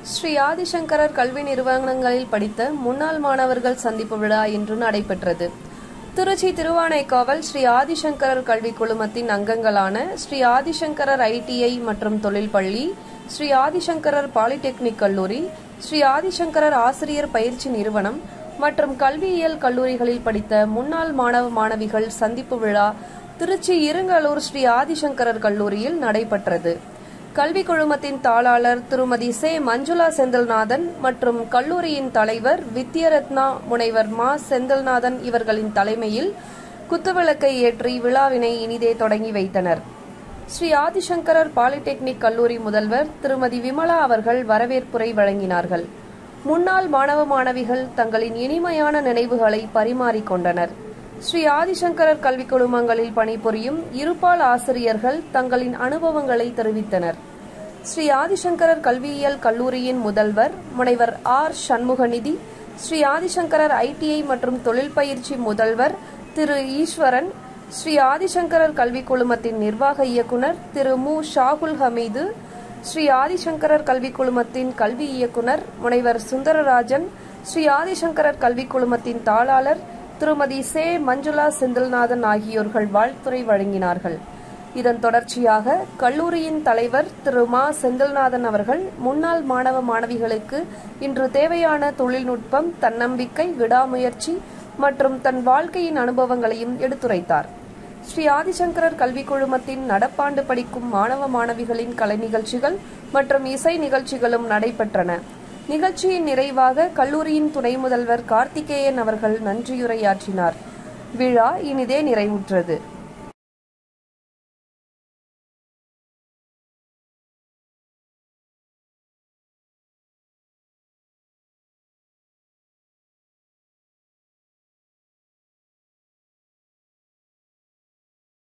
ஸ்ரீ ஆதிசங்கரர் கல்வி நிறுவனங்களில் படித்த முன்னாள் மாணவர்கள் சந்திப்பு விழா இன்று நடைபெற்றது திருச்சி திருவானைக்காவல் ஸ்ரீ ஆதிசங்கரர் கல்வி குழுமத்தின் அங்கங்களான ஸ்ரீ ஆதிசங்கரர் ஐடிஐ மற்றும் தொழில் பள்ளி ஸ்ரீ ஆதிசங்கரர் பாலிடெக்னிக் கல்லூரி ஸ்ரீ ஆதிசங்கரர் ஆசிரியர் பயிற்சி நிறுவனம் மற்றும் கல்வியியல் கல்லூரிகளில் படித்த முன்னாள் மாணவ மாணவிகள் சந்திப்பு விழா திருச்சி இருங்கலூர் ஸ்ரீ ஆதிசங்கரர் கல்லூரியில் நடைபெற்றது கல்வி குழுமத்தின் தாளாளர் திருமதி சே மஞ்சுளா செந்தில்நாதன் மற்றும் கல்லூரியின் தலைவர் வித்யரத்னா முனைவர் மா செந்தில்நாதன் இவர்களின் தலைமையில் குத்துவிளக்கை ஏற்றி விழாவினை இனிதே தொடங்கி வைத்தனர் ஸ்ரீ ஆதிசங்கரர் பாலிடெக்னிக் கல்லூரி முதல்வர் திருமதி விமலா அவர்கள் வரவேற்புரை வழங்கினார்கள் முன்னாள் மாணவ மாணவிகள் தங்களின் இனிமையான நினைவுகளை பரிமாறிக்கொண்டனர் ஸ்ரீ ஆதிசங்கரர் கல்வி குழுமங்களில் பணிபுரியும் இருபால் ஆசிரியர்கள் தங்களின் அனுபவங்களை தெரிவித்தனர் ஸ்ரீ ஆதிசங்கரர் கல்வியியல் கல்லூரியின் முதல்வர் முனைவர் ஆர் சண்முகநிதி ஸ்ரீ ஆதிசங்கரர் ஐடிஐ மற்றும் தொழில் பயிற்சி முதல்வர் திரு ஈஸ்வரன் ஸ்ரீ ஆதிசங்கரர் கல்வி குழுமத்தின் நிர்வாக இயக்குனர் திரு மு ஷாகுல் ஹமீது ஸ்ரீ ஆதிசங்கரர் கல்வி குழுமத்தின் கல்வி இயக்குனர் முனைவர் சுந்தரராஜன் ஸ்ரீ ஆதிசங்கரர் கல்வி குழுமத்தின் தாளாளர் திருமதி சே மஞ்சுளா செந்தில்நாதன் ஆகியோர்கள் வாழ்த்துரை வழங்கினார்கள் இதன் தொடர்ச்சியாக கல்லூரியின் தலைவர் திரு மா செந்தில்நாதன் அவர்கள் முன்னாள் மாணவ மாணவிகளுக்கு இன்று தேவையான தொழில்நுட்பம் தன்னம்பிக்கை விடாமுயற்சி மற்றும் தன் வாழ்க்கையின் அனுபவங்களையும் எடுத்துரைத்தார் ஸ்ரீ ஆதிசங்கரர் கல்வி குழுமத்தின் நடப்பாண்டு படிக்கும் மாணவ மாணவிகளின் கலை நிகழ்ச்சிகள் மற்றும் இசை நிகழ்ச்சிகளும் நடைபெற்றன நிகழ்ச்சியின் நிறைவாக கல்லூரியின் துணை முதல்வர் கார்த்திகேயன் அவர்கள் நன்றியுரையாற்றினார் விழா இனிதே நிறைவுற்றது